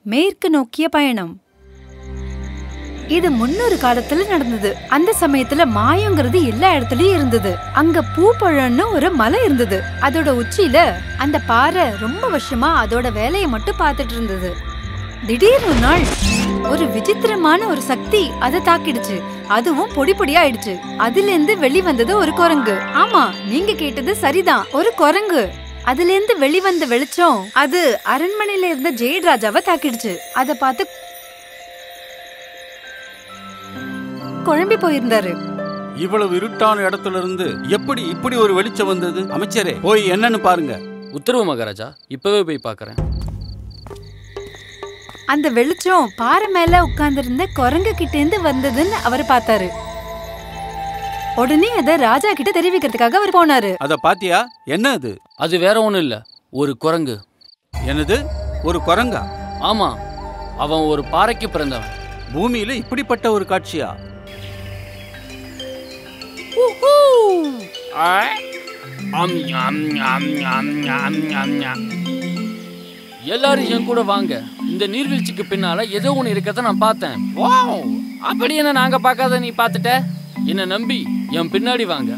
மேற்கு நோக்கிய பயணம் இது முன்னொரு காலத்துல நடந்தது அந்த சமயத்துல மாயங்கிறது எல்லா இடத்துலயும் இருந்தது அங்க பூப்பழம்னு ஒரு மலை இருந்தது அதோட உச்சியில அந்த பாறை ரொம்ப வருஷமா அதோட வேலையை மட்டும் பார்த்துட்டு இருந்தது திடீர்னு ஒரு நாள் ஒரு விசித்திரமான ஒரு சக்தி அதை தாக்கிடுச்சு அதுவும் பொடி பொடியா ஆயிடுச்சு அதுல இருந்து வெளிவந்தது ஒரு குரங்கு ஆமா நீங்க கேட்டது சரிதான் ஒரு குரங்கு அதுல இருந்து வெளிவந்த வெளிச்சம் அது அரண்மனையில இருந்த ஜெயராஜாவை தாக்கிடுச்சு அத பார்த்து குழம்பி போயிருந்தாரு இவ்வளவு இருட்டான இடத்துல இருந்து எப்படி இப்படி ஒரு வெளிச்சம் வந்தது அமைச்சரே போய் என்னன்னு பாருங்க உத்தரவு மகாராஜா இப்பவே போய் பார்க்கறேன் அந்த வெளிச்சம் பாறை மேல உட்கார்ந்திருந்த குரங்கு கிட்ட இருந்து வந்ததுன்னு அவர் பார்த்தாரு உடனே அத ராஜா கிட்ட தெரிவிக்கிறதுக்காக அவர் போனாரு அத பாத்தியா என்ன அது அது வேற ஒண்ணும் இல்ல ஒரு குரங்கு என்னது ஒரு குரங்கா ஆமா அவன் ஒரு பாறைக்கு பிறந்தவன் பூமியில இப்படிப்பட்ட ஒரு காட்சியா எல்லாரும் என் கூட வாங்க இந்த நீர்வீழ்ச்சிக்கு பின்னால ஏதோ ஒண்ணு இருக்கத நான் பார்த்தேன் வாவ் அப்படி என்ன நாங்க பார்க்காத நீ பார்த்துட்ட என்ன நம்பி என் பின்னாடி வாங்க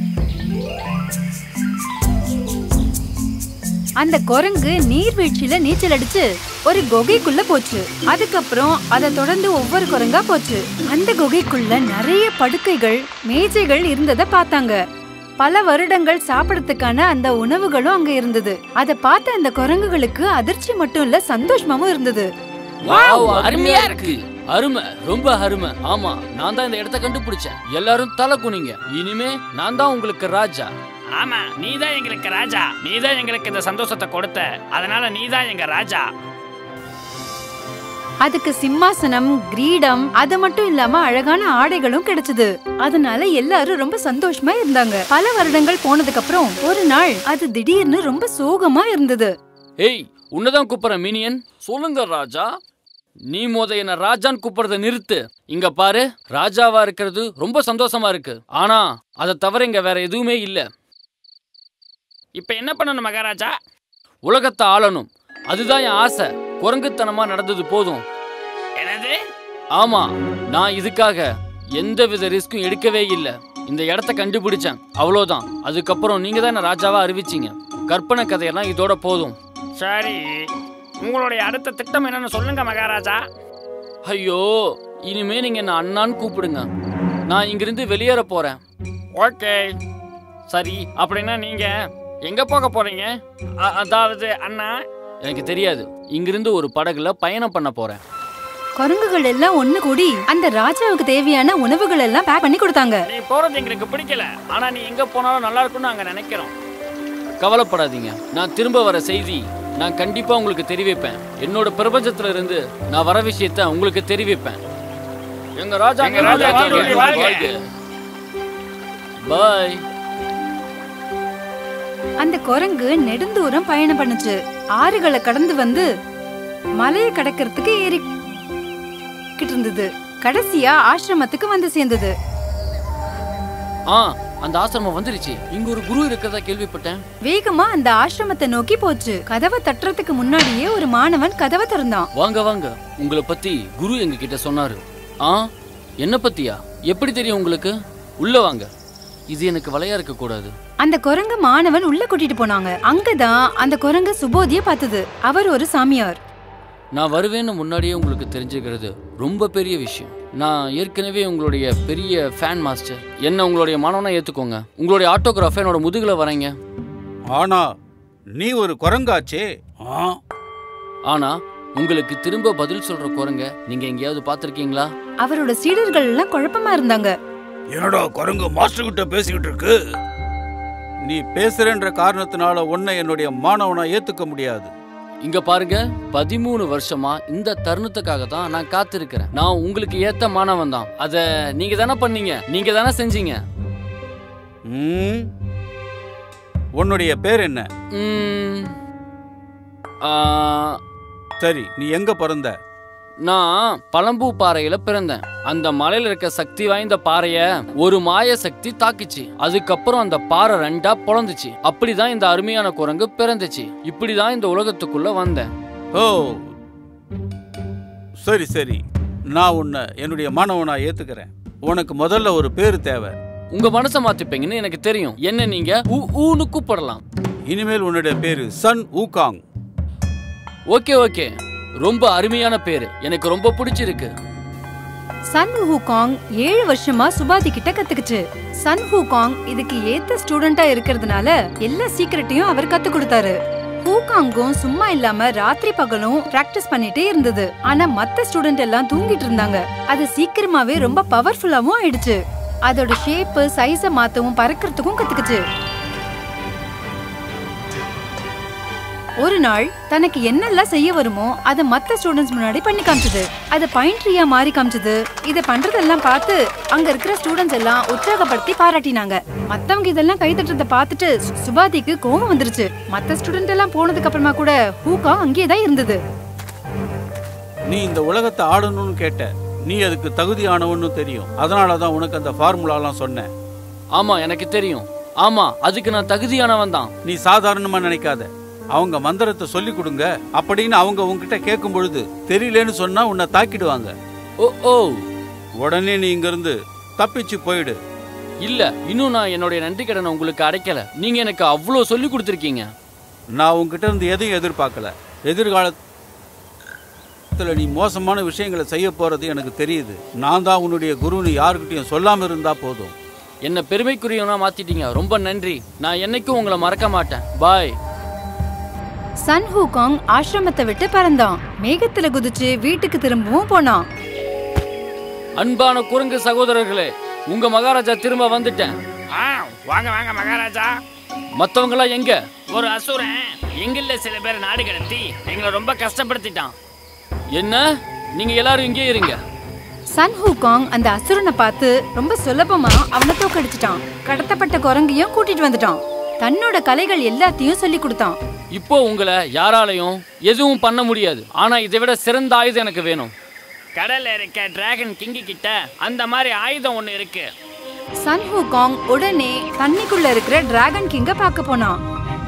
அந்த குரங்கு நீர்வீழ்ச்சியில நீச்சல் அடிச்சு ஒரு குகைக்குள்ள போச்சு அதுக்கப்புறம் அதை தொடர்ந்து ஒவ்வொரு குரங்கா போச்சு அந்த குகைக்குள்ள நிறைய படுக்கைகள் மேஜைகள் இருந்தத பார்த்தாங்க பல வருடங்கள் சாப்பிடறதுக்கான அந்த உணவுகளும் அங்க இருந்தது அதை பார்த்த அந்த குரங்குகளுக்கு அதிர்ச்சி மட்டும் இல்ல சந்தோஷமாவும் இருந்தது வாவ் அருமையா இருக்கு அருமை ரொம்ப அருமை ஆமா நான் தான் இந்த இடத்த கண்டுபிடிச்சேன் எல்லாரும் தலை குனிங்க இனிமே நான் தான் உங்களுக்கு ராஜா ஆமா நீதான் எங்களுக்கு ராஜா நீதான் எங்களுக்கு இந்த சந்தோஷத்தை கொடுத்த அதனால நீதான் எங்க ராஜா அதுக்கு சிம்மாசனம் கிரீடம் அது மட்டும் இல்லாம அழகான ஆடைகளும் கிடைச்சது அதனால எல்லாரும் ரொம்ப சந்தோஷமா இருந்தாங்க பல வருடங்கள் போனதுக்கு அப்புறம் ஒரு நாள் அது திடீர்னு ரொம்ப சோகமா இருந்தது ஏய் உன்னதான் கூப்பிடுற மினியன் சொல்லுங்க ராஜா நீ மோத என்ன ராஜான்னு கூப்பிடுறத நிறுத்து இங்க பாரு ராஜாவா இருக்கிறது ரொம்ப சந்தோஷமா இருக்கு ஆனா அதை தவிர இங்க வேற எதுவுமே இல்ல இப்ப என்ன பண்ணணும் மகாராஜா உலகத்தை ஆளணும் அதுதான் என் ஆசை குரங்குத்தனமா நடந்தது போதும் என்னது ஆமா நான் இதுக்காக எந்த வித ரிஸ்க்கும் எடுக்கவே இல்லை இந்த இடத்த கண்டுபிடிச்சேன் அவ்வளோதான் அதுக்கப்புறம் நீங்க தான் என்ன ராஜாவா அறிவிச்சீங்க கற்பனை கதையெல்லாம் இதோட போதும் சரி உங்களுடைய அடுத்த திட்டம் என்னன்னு சொல்லுங்க மகாராஜா ஐயோ இனிமே நீங்க என்ன அண்ணான்னு கூப்பிடுங்க நான் இங்கிருந்து வெளியேற போறேன் ஓகே சரி அப்படின்னா நீங்க எங்க போக போறீங்க அ- அதாவது அண்ணா எனக்கு தெரியாது இங்கிருந்து ஒரு படகுல பயணம் பண்ண போறேன் குரங்குகள் எல்லாம் ஒண்ணு கூடி அந்த ராஜாவுக்கு தேவையான உணவுகள் எல்லாம் பேக் பண்ணி கொடுத்தாங்க நீ போறது எங்களுக்கு பிடிக்கல ஆனா நீ எங்க போனாலும் நல்லா இருக்கும்னு நாங்க நினைக்கிறோம் கவலைப்படாதீங்க நான் திரும்ப வர செய்தி நான் கண்டிப்பா உங்களுக்கு தெரிவிப்பேன் என்னோட பிரபஞ்சத்துல இருந்து நான் வர விஷயத்த உங்களுக்கு தெரிவிப்பேன் எங்க ராஜா எங்க ராஜா வாழ்க, வாழ்க. பாய் அந்த குரங்கு நெடுந்தூரம் பயணம் பண்ணுச்சு ஆறுகளை கடந்து வந்து மலையை கடக்கிறதுக்கு ஏறிக்கிட்டு இருந்தது கடைசியா ஆசிரமத்துக்கு வந்து சேர்ந்தது ஆ அந்த ஆசிரமம் வந்துருச்சு இங்க ஒரு குரு இருக்கிறதா கேள்விப்பட்டேன் வேகமா அந்த ஆசிரமத்தை நோக்கி போச்சு கதவை தட்டுறதுக்கு முன்னாடியே ஒரு மாணவன் கதவை திறந்தான் வாங்க வாங்க உங்களை பத்தி குரு எங்க கிட்ட சொன்னாரு ஆ என்ன பத்தியா எப்படி தெரியும் உங்களுக்கு உள்ள வாங்க இது எனக்கு வலையா இருக்க கூடாது அந்த குரங்கு மாணவன் உள்ள கூட்டிட்டு போனாங்க அங்கதான் அந்த குரங்கு சுபோதிய பார்த்தது அவர் ஒரு சாமியார் நான் வருவேன்னு முன்னாடியே உங்களுக்கு தெரிஞ்சுக்கிறது ரொம்ப பெரிய விஷயம் நான் ஏற்கனவே உங்களுடைய பெரிய ஃபேன் மாஸ்டர் என்ன உங்களுடைய மாணவனா ஏத்துக்கோங்க உங்களுடைய ஆட்டோகிராஃபை என்னோட முதுகுல வரைங்க ஆனா நீ ஒரு குரங்காச்சே ஆ ஆனா உங்களுக்கு திரும்ப பதில் சொல்ற குரங்க நீங்க எங்கேயாவது பார்த்திருக்கீங்களா அவரோட சீடர்கள் எல்லாம் குழப்பமா இருந்தாங்க என்னடா குரங்கு மாஸ்டர் கிட்ட பேசிக்கிட்டு இருக்கு நீ பேசுறன்ற காரணத்தினால உன்னை என்னுடைய மாணவனா ஏத்துக்க முடியாது இங்க பாருங்க பதிமூணு வருஷமா இந்த தருணத்துக்காக தான் நான் காத்திருக்கிறேன் நான் உங்களுக்கு ஏத்த மாணவன் தான் அத நீங்க தானே பண்ணீங்க நீங்க தானே செஞ்சீங்க ம்? உன்னுடைய பேர் என்ன ம், ஆ, சரி நீ எங்க பிறந்த நான் பழம்பூ பாறையில பிறந்தேன் அந்த மலையில இருக்க சக்தி வாய்ந்த பாறைய ஒரு மாய சக்தி தாக்குச்சு அதுக்கப்புறம் அந்த பாறை ரெண்டா பொளந்துச்சு அப்படிதான் இந்த அருமையான குரங்கு பிறந்துச்சு இப்படிதான் இந்த உலகத்துக்குள்ள வந்தேன் ஓ சரி சரி நான் உன்னை என்னுடைய மாணவனா ஏத்துக்கிறேன் உனக்கு முதல்ல ஒரு பேர் தேவை உங்க மனசை மாத்திப்பீங்கன்னு எனக்கு தெரியும் என்ன நீங்க ஊ ஊன்னு கூப்பிடலாம் இனிமேல் உன்னுடைய பேரு சன் ஊகாங் ஓகே ஓகே ரொம்ப அருமையான பேரு எனக்கு ரொம்ப பிடிச்சிருக்கு சன் ஹூகாங் ஏழு வருஷமா சுபாதி கிட்ட கத்துக்குச்சு சன் ஹூகாங் இதுக்கு ஏத்த ஸ்டூடெண்டா இருக்கிறதுனால எல்லா சீக்கிரட்டையும் அவர் கத்து கொடுத்தாரு ஹூகாங்கும் சும்மா இல்லாம ராத்திரி பகலும் பிராக்டிஸ் பண்ணிட்டே இருந்தது ஆனா மத்த ஸ்டூடெண்ட் எல்லாம் தூங்கிட்டு இருந்தாங்க அது சீக்கிரமாவே ரொம்ப பவர்ஃபுல்லாவும் ஆயிடுச்சு அதோட ஷேப் சைஸ மாத்தவும் பறக்கிறதுக்கும் கத்துக்குச்சு ஒரு நாள் தனக்கு என்னெல்லாம் செய்ய வருமோ அதை மத்த ஸ்டூடெண்ட்ஸ் முன்னாடி பண்ணி காமிச்சது அதை பைன் ட்ரீயா மாறி காமிச்சது இத பண்றதெல்லாம் பார்த்து அங்க இருக்கிற ஸ்டூடெண்ட்ஸ் எல்லாம் உற்சாகப்படுத்தி பாராட்டினாங்க மத்தவங்க இதெல்லாம் கை தட்டுறத பார்த்துட்டு சு- சுபாதிக்கு கோவம் வந்துருச்சு மத்த ஸ்டூடெண்ட் எல்லாம் போனதுக்கு அப்புறமா கூட ஹூகா அங்கேயே தான் இருந்தது நீ இந்த உலகத்தை ஆடணும்னு கேட்ட நீ அதுக்கு தகுதியானவன்னு தெரியும் அதனால தான் உனக்கு அந்த ஃபார்முலாலாம் சொன்னேன் ஆமா எனக்கு தெரியும் ஆமா அதுக்கு நான் தகுதியானவன் தான் நீ சாதாரணமா நினைக்காத அவங்க மந்திரத்தை சொல்லி கொடுங்க அப்படின்னு அவங்க உன்கிட்ட கேட்கும் பொழுது தெரியலன்னு சொன்னா உன்னை தாக்கிடுவாங்க ஓ ஓ உடனே நீ இங்கிருந்து தப்பிச்சு போயிடு இல்ல இன்னும் நான் என்னுடைய நன்றி கடனை உங்களுக்கு அடைக்கல நீங்க எனக்கு அவ்வளோ சொல்லி கொடுத்துருக்கீங்க நான் உன்கிட்ட இருந்து எதையும் எதிர்பார்க்கல எதிர்காலத்துல நீ மோசமான விஷயங்களை செய்ய போறது எனக்கு தெரியுது நான் தான் உன்னுடைய குருன்னு யாருக்கிட்டையும் சொல்லாம இருந்தா போதும் என்ன பெருமைக்குரியவனா மாத்திட்டீங்க ரொம்ப நன்றி நான் என்னைக்கும் உங்களை மறக்க மாட்டேன் பாய் சன் ஹூகாங் ஆசிரமத்தை விட்டு பறந்தான் மேகத்துல குதிச்சு வீட்டுக்கு திரும்பவும் போனான் அன்பான குரங்கு சகோதரர்களே உங்க மகாராஜா திரும்ப வந்துட்டேன் ஆ வாங்க வாங்க மகாராஜா மத்தவங்க எல்லாம் எங்க ஒரு அசுரன் எங்கள்ல சில பேர் நாடு கடத்தி எங்களை ரொம்ப கஷ்டப்படுத்திட்டான் என்ன நீங்க எல்லாரும் இங்கே இருங்க சன் ஹூகாங் அந்த அசுரனை பார்த்து ரொம்ப சுலபமா அவனை தோக்கடிச்சிட்டான் கடத்தப்பட்ட குரங்கையும் கூட்டிட்டு வந்துட்டான் தன்னோட கலைகள் எல்லாத்தையும் சொல்லி கொடுத்தான் இப்போ உங்களை யாராலையும் எதுவும் பண்ண முடியாது ஆனா இதை விட சிறந்த ஆயுதம் எனக்கு வேணும் கடல்ல இருக்க டிராகன் கிங்கி கிட்ட அந்த மாதிரி ஆயுதம் ஒண்ணு இருக்கு சன் ஹூகாங் உடனே தண்ணிக்குள்ள இருக்கிற டிராகன் கிங்க பார்க்க போனான்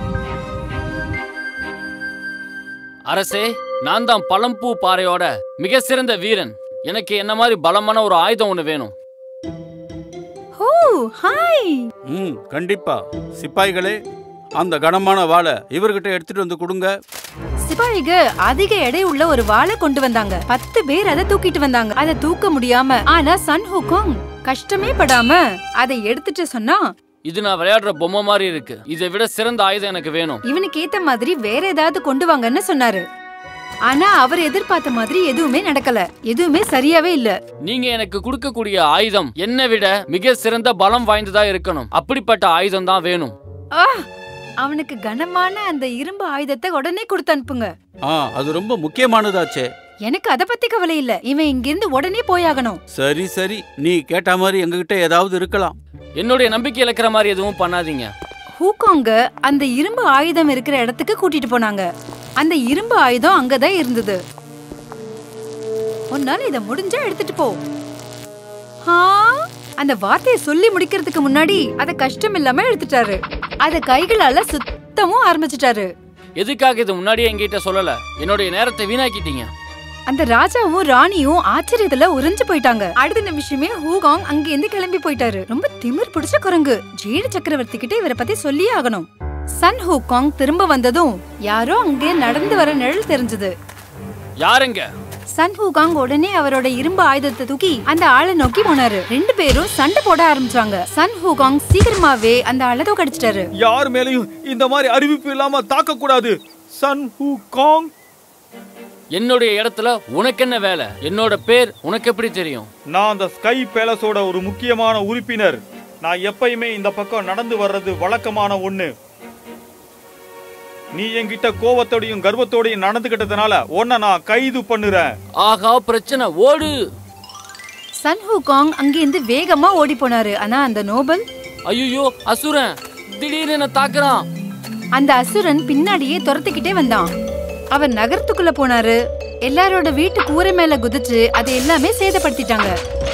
அரசே நான் தான் பழம்பூ பாறையோட மிக சிறந்த வீரன் எனக்கு என்ன மாதிரி பலமான ஒரு ஆயுதம் ஒன்று வேணும் ஓ ஹாய் ம் கண்டிப்பா சிப்பாய்களே அந்த கனமான வாளை இவர்கிட்ட எடுத்துட்டு வந்து கொடுங்க சிப்பாய்க அதிக எடை உள்ள ஒரு வாளை கொண்டு வந்தாங்க பத்து பேர் அதை தூக்கிட்டு வந்தாங்க அதை தூக்க முடியாம ஆனா சன் ஹூகாங் கஷ்டமே படாம அதை எடுத்துட்டு சொன்னா இது நான் விளையாடுற பொம்மை மாதிரி இருக்கு இதை விட சிறந்த ஆயுதம் எனக்கு வேணும் இவனுக்கு ஏத்த மாதிரி வேற ஏதாவது கொண்டு வாங்கன்னு சொன்னாரு ஆனா அவர் எதிர்பார்த்த மாதிரி எதுவுமே நடக்கல எதுவுமே சரியாவே இல்ல நீங்க எனக்கு கொடுக்கக்கூடிய ஆயுதம் என்னை விட மிக சிறந்த பலம் வாய்ந்ததா இருக்கணும் அப்படிப்பட்ட ஆயுதம் தான் வேணும் ஆ அவனுக்கு கனமான அந்த இரும்பு ஆயுதத்தை உடனே கொடுத்து அனுப்புங்க ஆ அது ரொம்ப முக்கியமானதாச்சே எனக்கு அத பத்தி கவலை இல்ல இவன் இங்கிருந்து உடனே போயாகணும் சரி சரி நீ கேட்ட மாதிரி எங்ககிட்ட ஏதாவது இருக்கலாம் என்னுடைய நம்பிக்கை இழக்கிற மாதிரி எதுவும் பண்ணாதீங்க ஹூகாங்க அந்த இரும்பு ஆயுதம் இருக்கிற இடத்துக்கு கூட்டிட்டு போனாங்க அந்த இரும்பு ஆயுதம் அங்கதான் இருந்தது உன்னால இத முடிஞ்சா எடுத்துட்டு போ ஆ, அந்த வார்த்தையை சொல்லி முடிக்கிறதுக்கு முன்னாடி அத கஷ்டம் இல்லாம எடுத்துட்டாரு அத கைகளால சுத்தமும் ஆரம்பிச்சிட்டாரு எதுக்காக இது முன்னாடியே என்கிட்ட சொல்லல என்னுடைய நேரத்தை வீணாக்கிட்டீங்க அந்த ராஜாவும் ராணியும் ஆச்சரியத்துல உறைஞ்சு போயிட்டாங்க அடுத்த நிமிஷமே ஹூகாங் அங்கிருந்து கிளம்பி போயிட்டாரு ரொம்ப திமிர் பிடிச்ச குரங்கு ஜேடு சக்கரவர்த்தி கிட்ட இவரை பத்தி சொல்லியே ஆகணும் சன் ஹூகாங் திரும்ப வந்ததும் யாரோ அங்கே நடந்து வர நிழல் தெரிஞ்சது யாருங்க சன் ஹூகாங் உடனே அவரோட இரும்பு ஆயுதத்தை தூக்கி அந்த ஆளை நோக்கி போனாரு ரெண்டு பேரும் சண்டை போட ஆரம்பிச்சாங்க சன் ஹூகாங் சீக்கிரமாவே அந்த ஆளை தோக்கடிச்சிட்டாரு யார் மேலையும் இந்த மாதிரி அறிவிப்பு இல்லாம தாக்க கூடாது சன் ஹூ காங் என்னுடைய இடத்துல உனக்கு என்ன வேலை என்னோட பேர் உனக்கு எப்படி தெரியும் நான் அந்த ஸ்கை பேலஸோட ஒரு முக்கியமான உறுப்பினர் நான் எப்பயுமே இந்த பக்கம் நடந்து வர்றது வழக்கமான ஒண்ணு நீ என்கிட்ட கோவத்தோடையும் கர்வத்தோடையும் நடந்துகிட்டதுனால உன்னை நான் கைது பண்ணுறேன் ஆகா பிரச்சனை ஓடு சன் ஹூகாங் அங்கிருந்து வேகமா ஓடி போனாரு ஆனா அந்த நோபல் ஐயோ அசுரன் திடீர்னு என்ன தாக்குறான் அந்த அசுரன் பின்னாடியே துரத்திக்கிட்டே வந்தான் அவர் நகரத்துக்குள்ள போனாரு எல்லாரோட வீட்டு கூரை மேல குதிச்சு அதை எல்லாமே சேதப்படுத்திட்டாங்க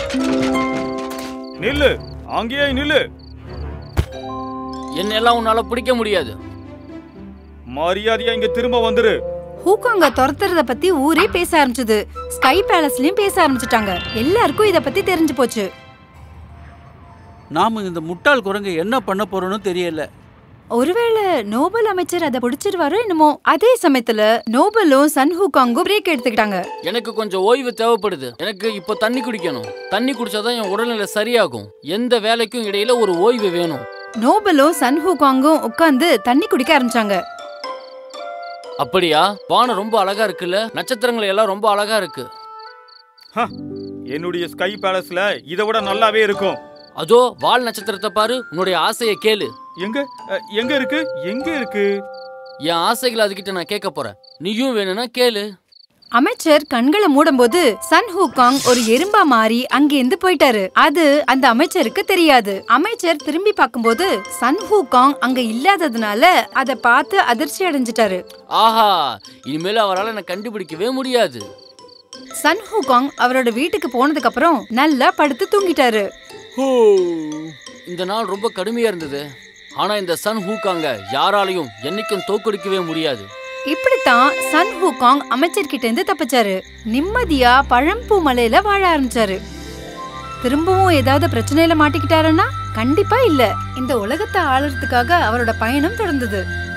நில்லு அங்கேயே நில்லு என்னெல்லாம் உன்னால பிடிக்க முடியாது மரியாதையா இங்க திரும்ப வந்துரு ஹூகாங்க துரத்துறத பத்தி ஊரே பேச ஆரம்பிச்சது ஸ்கை பேலஸ்லயும் பேச ஆரம்பிச்சிட்டாங்க எல்லாருக்கும் இத பத்தி தெரிஞ்சு போச்சு நாம இந்த முட்டாள் குரங்கு என்ன பண்ண போறோம்னு தெரியல ஒருவேளை நோபல் அமைச்சர் அதை பிடிச்சிருவாரோ என்னமோ அதே சமயத்துல நோபலும் சன் ஹூகாங்கும் பிரேக் எடுத்துக்கிட்டாங்க எனக்கு கொஞ்சம் ஓய்வு தேவைப்படுது எனக்கு இப்போ தண்ணி குடிக்கணும் தண்ணி குடிச்சாதான் என் உடல்நிலை சரியாகும் எந்த வேலைக்கும் இடையில ஒரு ஓய்வு வேணும் நோபலும் சன் ஹூகாங்கும் உட்கார்ந்து தண்ணி குடிக்க ஆரம்பிச்சாங்க அப்படியா வானம் ரொம்ப அழகா இருக்குல்ல நட்சத்திரங்கள் எல்லாம் ரொம்ப அழகா இருக்கு என்னுடைய ஸ்கை பேலஸ்ல இதை விட நல்லாவே இருக்கும் அதோ வால் நட்சத்திரத்தை பாரு உன்னுடைய ஆசையை கேளு எங்க அ, எங்க இருக்கு எங்க இருக்கு என் ஆசைகளை அதுகிட்ட நான் கேட்க போறேன் நீயும் வேணும்னா கேளு அமைச்சர் கண்களை மூடும்போது சன் ஹூகாங் ஒரு எறும்பா மாறி அங்கிருந்து போயிட்டாரு அது அந்த அமைச்சருக்கு தெரியாது அமைச்சர் திரும்பி பார்க்கும்போது சன் ஹூகாங் அங்க இல்லாததுனால அதை பார்த்து அதிர்ச்சி அடைஞ்சிட்டாரு ஆஹா இனிமேல் அவரால் என்னை கண்டுபிடிக்கவே முடியாது சன் ஹூகாங் அவரோட வீட்டுக்கு போனதுக்கு அப்புறம் நல்லா படுத்து தூங்கிட்டாரு ஹோ, இந்த நாள் ரொம்ப கடுமையா இருந்தது ஆனா இந்த சன் ஹூக்காங்க யாராலையும் என்னைக்கும் தோக்கடிக்கவே முடியாது இப்படித்தான் சன் ஹூகாங் அமைச்சர்கிட்ட இருந்து தப்பிச்சாரு நிம்மதியா பழம்பூ மலையில வாழ ஆரம்பிச்சாரு திரும்பவும் ஏதாவது பிரச்சனையில மாட்டிக்கிட்டாருன்னா கண்டிப்பா இல்ல இந்த உலகத்தை ஆளறதுக்காக அவரோட பயணம் தொடர்ந்தது